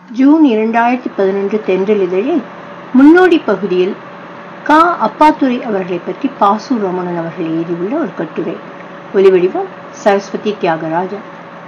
June இரண்டாயிரத்தி பதினொன்று தென்றல் இதழில் முன்னோடி பகுதியில் கா அப்பாத்துரை அவர்களை பற்றி பாசு ரமணன் அவர்கள் எழுதியுள்ள ஒரு கட்டுரை ஒலிவடிவம் சரஸ்வதி தியாகராஜன்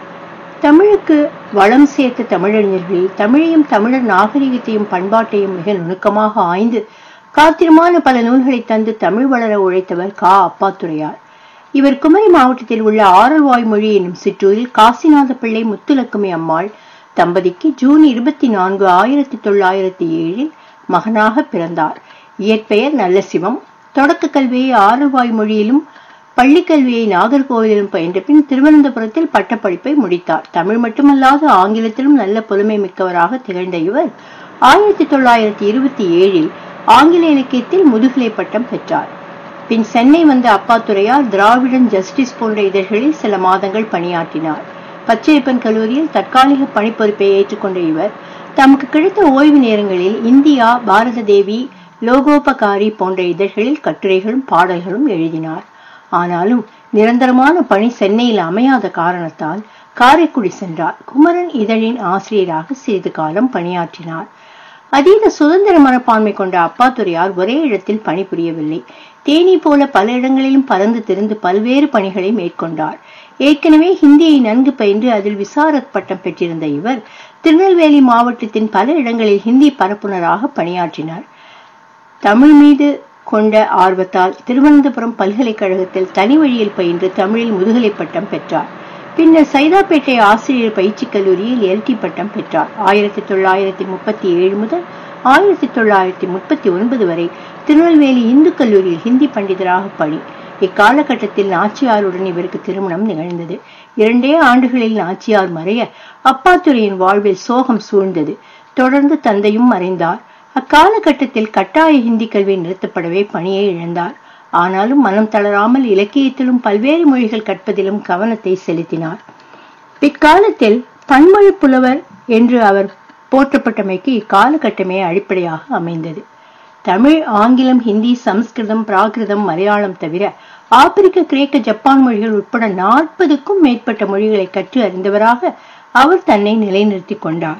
தமிழுக்கு வளம் சேர்த்த தமிழறிஞர்களில் தமிழையும் தமிழர் நாகரிகத்தையும் பண்பாட்டையும் மிக நுணுக்கமாக ஆய்ந்து காத்திரமான பல நூல்களை தந்து தமிழ் வளர உழைத்தவர் கா அப்பாத்துரையார் இவர் குமரி மாவட்டத்தில் உள்ள ஆரல்வாய்மொழி என்னும் சிற்றூரில் காசிநாத பிள்ளை முத்துலக்குமி அம்மாள் தம்பதிக்கு ஜூன் இருபத்தி நான்கு ஆயிரத்தி தொள்ளாயிரத்தி ஏழில் மகனாக பிறந்தார் இயற்பெயர் நல்ல சிவம் தொடக்க கல்வியை ஆரல்வாய் மொழியிலும் பள்ளிக்கல்வியை நாகர்கோவிலிலும் பயின்ற பின் திருவனந்தபுரத்தில் பட்டப்படிப்பை முடித்தார் தமிழ் மட்டுமல்லாது ஆங்கிலத்திலும் நல்ல புலமை மிக்கவராக திகழ்ந்த இவர் ஆயிரத்தி தொள்ளாயிரத்தி இருபத்தி ஏழில் ஆங்கில இலக்கியத்தில் முதுகலை பட்டம் பெற்றார் பின் சென்னை வந்த அப்பாத்துறையார் திராவிடன் ஜஸ்டிஸ் போன்ற இதழ்களில் சில மாதங்கள் பணியாற்றினார் பச்சையப்பன் கல்லூரியில் தற்காலிக பணிப்பொறுப்பை ஏற்றுக்கொண்ட இவர் தமக்கு கிடைத்த ஓய்வு நேரங்களில் இந்தியா பாரத தேவி லோகோபகாரி போன்ற இதழ்களில் கட்டுரைகளும் பாடல்களும் எழுதினார் ஆனாலும் நிரந்தரமான பணி சென்னையில் அமையாத காரணத்தால் காரைக்குடி சென்றார் குமரன் இதழின் ஆசிரியராக சிறிது காலம் பணியாற்றினார் அதீத சுதந்திர மனப்பான்மை கொண்ட அப்பாத்துறையார் ஒரே இடத்தில் பணிபுரியவில்லை தேனி போல பல இடங்களிலும் பறந்து திரிந்து பல்வேறு பணிகளை மேற்கொண்டார் ஏற்கனவே ஹிந்தியை நன்கு பயின்று அதில் விசாரத் பட்டம் பெற்றிருந்த இவர் திருநெல்வேலி மாவட்டத்தின் பல இடங்களில் ஹிந்தி பரப்புனராக பணியாற்றினார் தமிழ் மீது கொண்ட ஆர்வத்தால் திருவனந்தபுரம் பல்கலைக்கழகத்தில் தனி வழியில் பயின்று தமிழில் முதுகலை பட்டம் பெற்றார் பின்னர் சைதாப்பேட்டை ஆசிரியர் பயிற்சி கல்லூரியில் எல்டி பட்டம் பெற்றார் ஆயிரத்தி தொள்ளாயிரத்தி முப்பத்தி ஏழு முதல் ஆயிரத்தி தொள்ளாயிரத்தி முப்பத்தி ஒன்பது வரை திருநெல்வேலி இந்து கல்லூரியில் ஹிந்தி பண்டிதராக பணி இக்காலகட்டத்தில் நாச்சியாருடன் இவருக்கு திருமணம் நிகழ்ந்தது இரண்டே ஆண்டுகளில் நாச்சியார் மறைய அப்பாத்துறையின் வாழ்வில் சோகம் சூழ்ந்தது தொடர்ந்து தந்தையும் மறைந்தார் அக்காலகட்டத்தில் கட்டாய ஹிந்தி கல்வி நிறுத்தப்படவே பணியை இழந்தார் ஆனாலும் மனம் தளராமல் இலக்கியத்திலும் பல்வேறு மொழிகள் கற்பதிலும் கவனத்தை செலுத்தினார் பிற்காலத்தில் பன்மொழி புலவர் என்று அவர் போற்றப்பட்டமைக்கு இக்காலகட்டமே அடிப்படையாக அமைந்தது தமிழ் ஆங்கிலம் ஹிந்தி சமஸ்கிருதம் பிராகிருதம் மலையாளம் தவிர ஆப்பிரிக்க கிரேக்க ஜப்பான் மொழிகள் உட்பட நாற்பதுக்கும் மேற்பட்ட மொழிகளை கற்று அறிந்தவராக அவர் தன்னை நிலைநிறுத்திக் கொண்டார்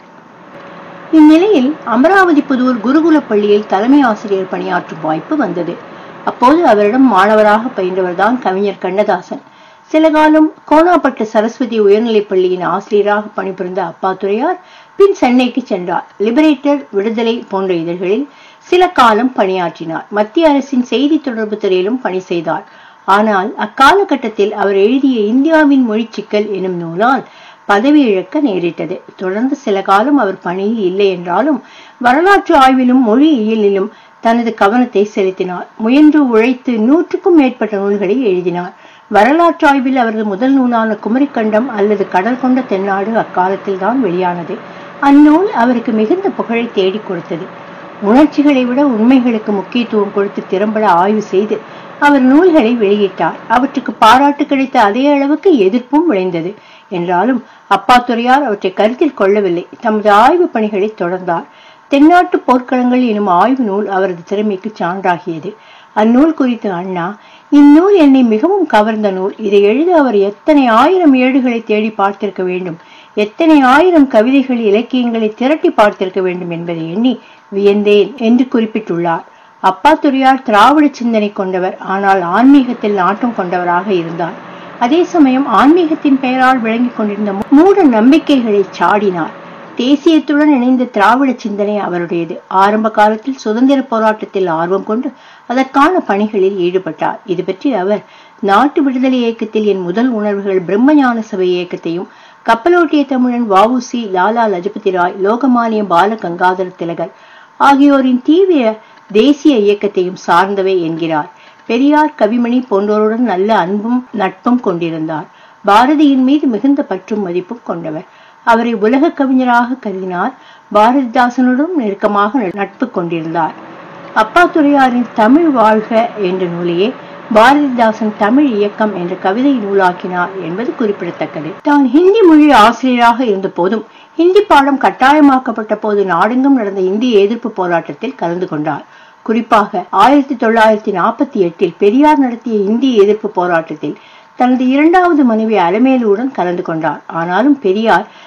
இந்நிலையில் அமராவதி புதூர் குருகுல பள்ளியில் தலைமை ஆசிரியர் பணியாற்றும் வாய்ப்பு வந்தது அப்போது அவரிடம் மாணவராக பயின்றவர்தான் கவிஞர் கண்ணதாசன் சில காலம் கோணாப்பட்டு சரஸ்வதி உயர்நிலைப் பள்ளியின் ஆசிரியராக பணிபுரிந்த அப்பாத்துறையார் பின் சென்னைக்கு சென்றார் லிபரேட்டர் விடுதலை போன்ற இதழ்களில் சில காலம் பணியாற்றினார் மத்திய அரசின் செய்தி தொடர்பு துறையிலும் பணி செய்தார் ஆனால் அக்காலகட்டத்தில் அவர் எழுதிய இந்தியாவின் மொழி சிக்கல் எனும் நூலால் பதவி இழக்க நேரிட்டது தொடர்ந்து சில காலம் அவர் பணியில் இல்லை என்றாலும் வரலாற்று ஆய்விலும் மொழியியலிலும் தனது கவனத்தை செலுத்தினார் முயன்று உழைத்து நூற்றுக்கும் மேற்பட்ட நூல்களை எழுதினார் வரலாற்று ஆய்வில் அவரது முதல் நூலான குமரிக்கண்டம் அல்லது கடல் கொண்ட தென்னாடு அக்காலத்தில் தான் வெளியானது அந்நூல் அவருக்கு மிகுந்த புகழை தேடிக் கொடுத்தது உணர்ச்சிகளை விட உண்மைகளுக்கு முக்கியத்துவம் கொடுத்து திறம்பட ஆய்வு செய்து அவர் நூல்களை வெளியிட்டார் அவற்றுக்கு பாராட்டு கிடைத்த அதே அளவுக்கு எதிர்ப்பும் விளைந்தது என்றாலும் அப்பாத்துறையார் அவற்றை கருத்தில் கொள்ளவில்லை தமது ஆய்வு பணிகளை தொடர்ந்தார் தென்னாட்டு போர்க்களங்கள் எனும் ஆய்வு நூல் அவரது திறமைக்கு சான்றாகியது அந்நூல் குறித்து அண்ணா இந்நூல் என்னை மிகவும் கவர்ந்த நூல் இதை எழுத அவர் எத்தனை ஆயிரம் ஏடுகளை தேடி பார்த்திருக்க வேண்டும் எத்தனை ஆயிரம் கவிதைகள் இலக்கியங்களை திரட்டி பார்த்திருக்க வேண்டும் என்பதை எண்ணி வியந்தேன் என்று குறிப்பிட்டுள்ளார் அப்பாத்துறையார் திராவிட சிந்தனை கொண்டவர் ஆனால் ஆன்மீகத்தில் நாட்டம் கொண்டவராக இருந்தார் அதே சமயம் ஆன்மீகத்தின் பெயரால் விளங்கிக் கொண்டிருந்த மூட நம்பிக்கைகளை சாடினார் தேசியத்துடன் இணைந்த திராவிட சிந்தனை அவருடையது ஆரம்ப காலத்தில் சுதந்திர போராட்டத்தில் ஆர்வம் கொண்டு அதற்கான பணிகளில் ஈடுபட்டார் இது பற்றி அவர் நாட்டு விடுதலை இயக்கத்தில் என் முதல் உணர்வுகள் பிரம்மஞான சபை இயக்கத்தையும் கப்பலோட்டிய தமிழன் வவுசி லாலா லஜபதி ராய் லோகமானிய பால கங்காதர திலகர் ஆகியோரின் தீவிர தேசிய இயக்கத்தையும் சார்ந்தவை என்கிறார் பெரியார் கவிமணி போன்றோருடன் நல்ல அன்பும் நட்பும் கொண்டிருந்தார் பாரதியின் மீது மிகுந்த பற்றும் மதிப்பும் கொண்டவர் அவரை உலக கவிஞராக கருதினார் பாரதிதாசனுடன் நெருக்கமாக நட்பு கொண்டிருந்தார் அப்பாத்துறையாரின் தமிழ் வாழ்க என்ற நூலையே பாரதிதாசன் தமிழ் இயக்கம் என்ற கவிதை நூலாக்கினார் என்பது குறிப்பிடத்தக்கது தான் ஹிந்தி மொழி ஆசிரியராக இருந்த போதும் ஹிந்தி பாடம் கட்டாயமாக்கப்பட்ட போது நாடெங்கும் நடந்த இந்திய எதிர்ப்பு போராட்டத்தில் கலந்து கொண்டார் குறிப்பாக ஆயிரத்தி தொள்ளாயிரத்தி நாற்பத்தி எட்டில் பெரியார் நடத்திய இந்திய எதிர்ப்பு போராட்டத்தில் தனது இரண்டாவது மனைவி அலமேலுடன் கலந்து கொண்டார் ஆனாலும் பெரியார்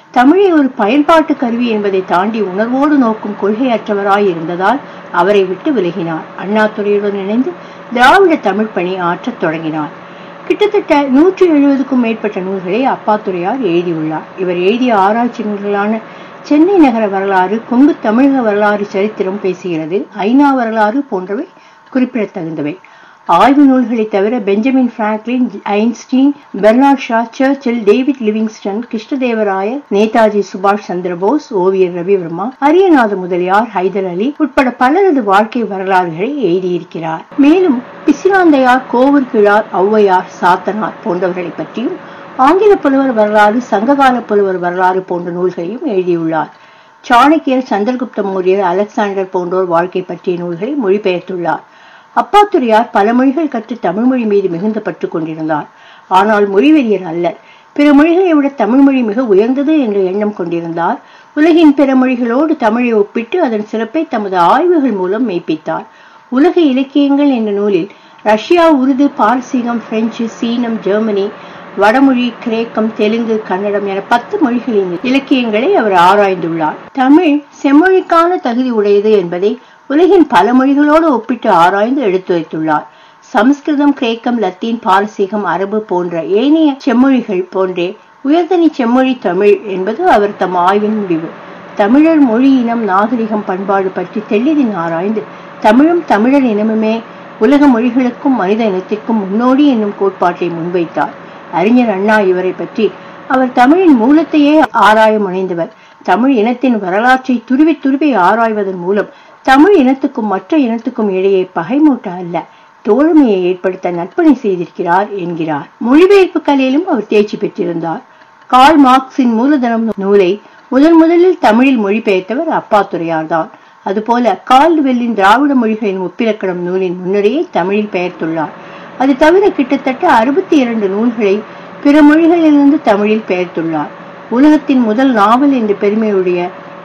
தமிழை ஒரு பயன்பாட்டு கருவி என்பதை தாண்டி உணர்வோடு நோக்கும் கொள்கையற்றவராய் இருந்ததால் அவரை விட்டு விலகினார் அண்ணாதுரையுடன் இணைந்து திராவிட தமிழ் பணி ஆற்றத் தொடங்கினார் கிட்டத்தட்ட நூற்றி எழுபதுக்கும் மேற்பட்ட நூல்களை அப்பாத்துறையார் எழுதியுள்ளார் இவர் எழுதிய ஆராய்ச்சி நூல்களான சென்னை நகர வரலாறு கொங்கு தமிழக வரலாறு சரித்திரம் பேசுகிறது ஐநா வரலாறு போன்றவை குறிப்பிடத்தகுந்தவை ஆய்வு நூல்களை தவிர Benjamin Franklin Einstein Bernard Shaw Churchill David Livingstone Krishnadevaraya Netaji சுபாஷ் சந்திரபோஸ் ஓவியர் ரவிவர்மா அரியநாத முதலியார் ஹைதர் அலி உட்பட பலரது வாழ்க்கை வரலாறுகளை எழுதியிருக்கிறார் மேலும் பிசிராந்தையார் கோவூர் கிழார் ஔவையார் சாத்தனார் போன்றவர்களை பற்றியும் ஆங்கில புலவர் வரலாறு சங்ககால புலவர் வரலாறு போன்ற நூல்களையும் எழுதியுள்ளார் சாணக்கியர் சந்திரகுப்த மௌரியர் அலெக்சாண்டர் போன்றோர் வாழ்க்கை பற்றிய நூல்களை மொழிபெயர்த்துள்ளார் அப்பாத்துறையார் பல மொழிகள் கற்று தமிழ் மொழி மீது மிகுந்த பற்று கொண்டிருந்தார் ஆனால் மொழிவெறியர் அல்லர் பிற மொழிகளை விட தமிழ் மொழி மிக உயர்ந்தது என்ற எண்ணம் கொண்டிருந்தார் உலகின் பிற மொழிகளோடு தமிழை ஒப்பிட்டு அதன் சிறப்பை தமது ஆய்வுகள் மூலம் மெய்ப்பித்தார் உலக இலக்கியங்கள் என்ற நூலில் ரஷ்யா உருது பாரசீகம் பிரெஞ்சு சீனம் ஜெர்மனி வடமொழி கிரேக்கம் தெலுங்கு கன்னடம் என பத்து மொழிகளின் இலக்கியங்களை அவர் ஆராய்ந்துள்ளார் தமிழ் செம்மொழிக்கான தகுதி உடையது என்பதை உலகின் பல மொழிகளோடு ஒப்பிட்டு ஆராய்ந்து எடுத்துரைத்துள்ளார் சமஸ்கிருதம் கிரேக்கம் லத்தீன் பாரசீகம் அரபு போன்ற ஏனைய செம்மொழிகள் போன்றே உயர்தனி செம்மொழி தமிழ் என்பது அவர் தம் ஆய்வின் முடிவு தமிழர் மொழி இனம் நாகரிகம் பண்பாடு பற்றி தெளிதின் ஆராய்ந்து தமிழும் தமிழர் இனமுமே உலக மொழிகளுக்கும் மனித இனத்திற்கும் முன்னோடி என்னும் கோட்பாட்டை முன்வைத்தார் அறிஞர் அண்ணா இவரை பற்றி அவர் தமிழின் மூலத்தையே ஆராய முனைந்தவர் தமிழ் இனத்தின் வரலாற்றை துருவி துருவி ஆராய்வதன் மூலம் தமிழ் இனத்துக்கும் மற்ற இனத்துக்கும் இடையே பகைமூட்ட அல்ல தோழமையை ஏற்படுத்த நற்பணி செய்திருக்கிறார் என்கிறார் மொழிபெயர்ப்பு கலையிலும் அவர் தேர்ச்சி பெற்றிருந்தார் கால் மார்க்சின் மூலதனம் நூலை முதன் முதலில் தமிழில் மொழிபெயர்த்தவர் அப்பாத்துறையார் தான் அதுபோல கால்டுவெல்லின் திராவிட மொழிகளின் ஒப்பிலக்கணம் நூலின் முன்னுரையை தமிழில் பெயர்த்துள்ளார் அது தவிர கிட்டத்தட்ட அறுபத்தி இரண்டு நூல்களை பிற மொழிகளிலிருந்து தமிழில் பெயர்த்துள்ளார் உலகத்தின் முதல் நாவல் என்ற பெருமையுடைய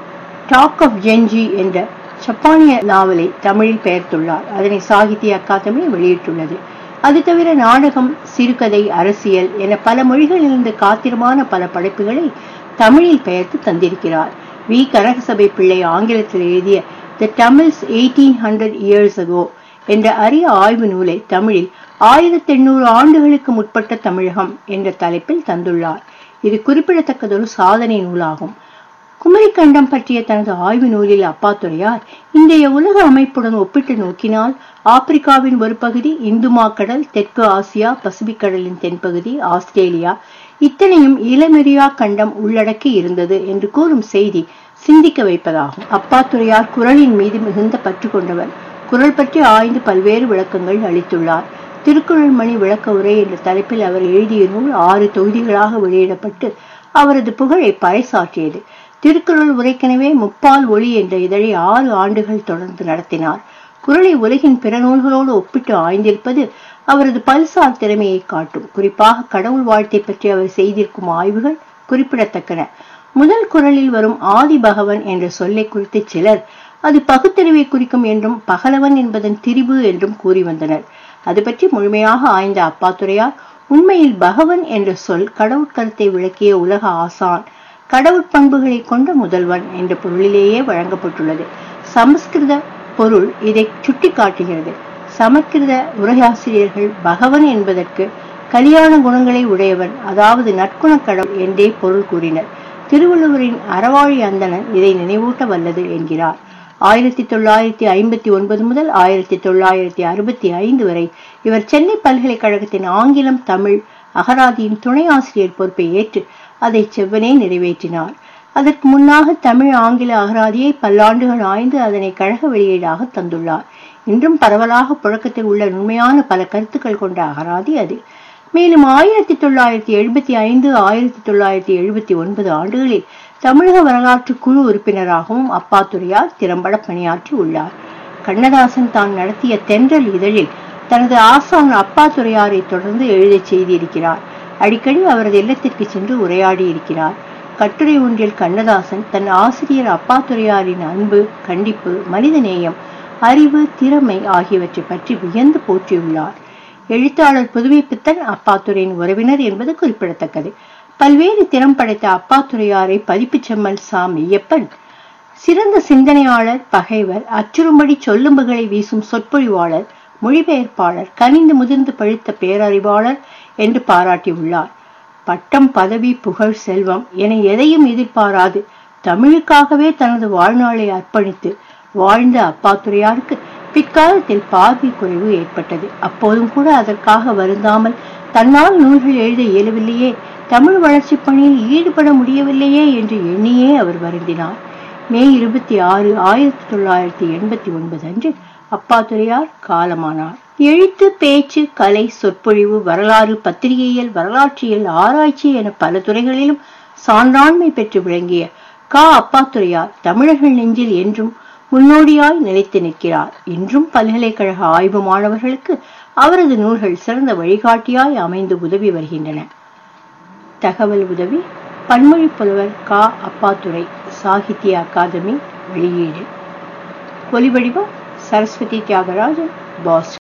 டாக் ஆஃப் ஜென்ஜி என்ற ஜப்பானிய நாவலை தமிழில் பெயர்த்துள்ளார் அதனை சாகித்ய அகாதமி வெளியிட்டுள்ளது அது தவிர நாடகம் சிறுகதை அரசியல் என பல மொழிகளிலிருந்து காத்திரமான பல படைப்புகளை தமிழில் பெயர்த்து தந்திருக்கிறார் வி கனகசபை பிள்ளை ஆங்கிலத்தில் எழுதிய the Tamils eighteen hundred years ago என்ற அரிய ஆய்வு நூலை தமிழில் ஆயிரத்தி எண்ணூறு ஆண்டுகளுக்கு முற்பட்ட தமிழகம் என்ற தலைப்பில் தந்துள்ளார் இது குறிப்பிடத்தக்கதொரு சாதனை நூலாகும் குமரிக்கண்டம் பற்றிய தனது ஆய்வு நூலில் அப்பாத்துறையார் இன்றைய உலக அமைப்புடன் ஒப்பிட்டு நோக்கினால் ஆப்பிரிக்காவின் ஒரு பகுதி இந்துமா கடல் தெற்கு ஆசியா பசிபிக் கடலின் தென்பகுதி ஆஸ்திரேலியா இத்தனையும் இளமெரியா கண்டம் உள்ளடக்கி இருந்தது என்று கூறும் செய்தி சிந்திக்க வைப்பதாகும் அப்பாத்துறையார் குரலின் மீது மிகுந்த பற்று கொண்டவர் குரல் பற்றி ஆய்ந்து பல்வேறு விளக்கங்கள் அளித்துள்ளார் திருக்குறள் மணி விளக்க உரை என்ற தலைப்பில் அவர் எழுதிய நூல் ஆறு தொகுதிகளாக வெளியிடப்பட்டு அவரது புகழை பறைசாற்றியது திருக்குறள் உரைக்கெனவே முப்பால் ஒளி என்ற இதழை ஆறு ஆண்டுகள் தொடர்ந்து நடத்தினார் குரலை உலகின் பிற நூல்களோடு ஒப்பிட்டு ஆய்ந்திருப்பது அவரது பல்சார் திறமையை காட்டும் குறிப்பாக கடவுள் வாழ்த்தை பற்றி அவர் செய்திருக்கும் ஆய்வுகள் குறிப்பிடத்தக்கன முதல் குரலில் வரும் ஆதி பகவன் என்ற சொல்லை குறித்து சிலர் அது பகுத்தறிவை குறிக்கும் என்றும் பகலவன் என்பதன் திரிபு என்றும் கூறி வந்தனர் அது பற்றி முழுமையாக ஆய்ந்த அப்பாத்துறையார் உண்மையில் பகவன் என்ற சொல் கடவுட்கருத்தை விளக்கிய உலக ஆசான் கடவுட்பண்புகளை கொண்ட முதல்வன் என்ற பொருளிலேயே வழங்கப்பட்டுள்ளது சமஸ்கிருத பொருள் இதை சுட்டிக்காட்டுகிறது சமஸ்கிருத உரையாசிரியர்கள் பகவன் என்பதற்கு கல்யாண குணங்களை உடையவன் அதாவது நற்குண கடவுள் என்றே பொருள் கூறினர் திருவள்ளுவரின் அறவாழி அந்தணன் இதை நினைவூட்ட வல்லது என்கிறார் ஆயிரத்தி தொள்ளாயிரத்தி ஐம்பத்தி ஒன்பது முதல் ஆயிரத்தி தொள்ளாயிரத்தி அறுபத்தி ஐந்து வரை இவர் சென்னை பல்கலைக்கழகத்தின் ஆங்கிலம் தமிழ் அகராதியின் துணை ஆசிரியர் பொறுப்பை ஏற்று அதை செவ்வனே நிறைவேற்றினார் அதற்கு முன்னாக தமிழ் ஆங்கில அகராதியை பல்லாண்டுகள் ஆய்ந்து அதனை கழக வெளியீடாக தந்துள்ளார் இன்றும் பரவலாக புழக்கத்தில் உள்ள உண்மையான பல கருத்துக்கள் கொண்ட அகராதி அது மேலும் ஆயிரத்தி தொள்ளாயிரத்தி எழுபத்தி ஐந்து ஆயிரத்தி தொள்ளாயிரத்தி எழுபத்தி ஒன்பது ஆண்டுகளில் தமிழக வரலாற்று குழு உறுப்பினராகவும் அப்பாத்துறையார் திறம்பட பணியாற்றி உள்ளார் கண்ணதாசன் தான் நடத்திய தென்றல் இதழில் தனது ஆசான் அப்பாத்துறையாரை தொடர்ந்து எழுதச் செய்திருக்கிறார் அடிக்கடி அவரது இல்லத்திற்கு சென்று உரையாடி இருக்கிறார் கட்டுரை ஒன்றில் கண்ணதாசன் தன் ஆசிரியர் அப்பாத்துறையாரின் அன்பு கண்டிப்பு மனிதநேயம் அறிவு திறமை ஆகியவற்றை பற்றி வியந்து போற்றியுள்ளார் எழுத்தாளர் புதுமை பித்தன் அப்பாத்துறையின் உறவினர் என்பது குறிப்பிடத்தக்கது பல்வேறு திறம் படைத்த அப்பாத்துறையாரை பதிப்புச் செம்மல் சா மெய்யப்பன் சிறந்த சிந்தனையாளர் பகைவர் அச்சுறும்படி சொல்லும்புகளை வீசும் சொற்பொழிவாளர் மொழிபெயர்ப்பாளர் கனிந்து முதிர்ந்து பழுத்த பேரறிவாளர் என்று பாராட்டியுள்ளார் பட்டம் பதவி புகழ் செல்வம் என எதையும் எதிர்பாராது தமிழுக்காகவே தனது வாழ்நாளை அர்ப்பணித்து வாழ்ந்த அப்பாத்துறையாருக்கு பிற்காலத்தில் பார்வை குறைவு ஏற்பட்டது அப்போதும் கூட அதற்காக வருந்தாமல் தன்னால் நூல்கள் எழுத இயலவில்லையே தமிழ் வளர்ச்சி பணியில் ஈடுபட முடியவில்லையே என்று எண்ணியே அவர் வருந்தினார் மே இருபத்தி ஆறு ஆயிரத்தி தொள்ளாயிரத்தி எண்பத்தி ஒன்பது அன்று அப்பாத்துறையார் காலமானார் எழுத்து பேச்சு கலை சொற்பொழிவு வரலாறு பத்திரிகையியல் வரலாற்றியல் ஆராய்ச்சி என பல துறைகளிலும் சான்றாண்மை பெற்று விளங்கிய கா அப்பாத்துறையார் தமிழர்கள் நெஞ்சில் என்றும் முன்னோடியாய் நிலைத்து நிற்கிறார் இன்றும் பல்கலைக்கழக ஆய்வு மாணவர்களுக்கு அவரது நூல்கள் சிறந்த வழிகாட்டியாய் அமைந்து உதவி வருகின்றன தகவல் உதவி பன்மொழி புலவர் கா அப்பாத்துறை சாகித்ய அகாதமி வெளியீடு ஒலிவடிவம் சரஸ்வதி தியாகராஜன் பாஸ்டன்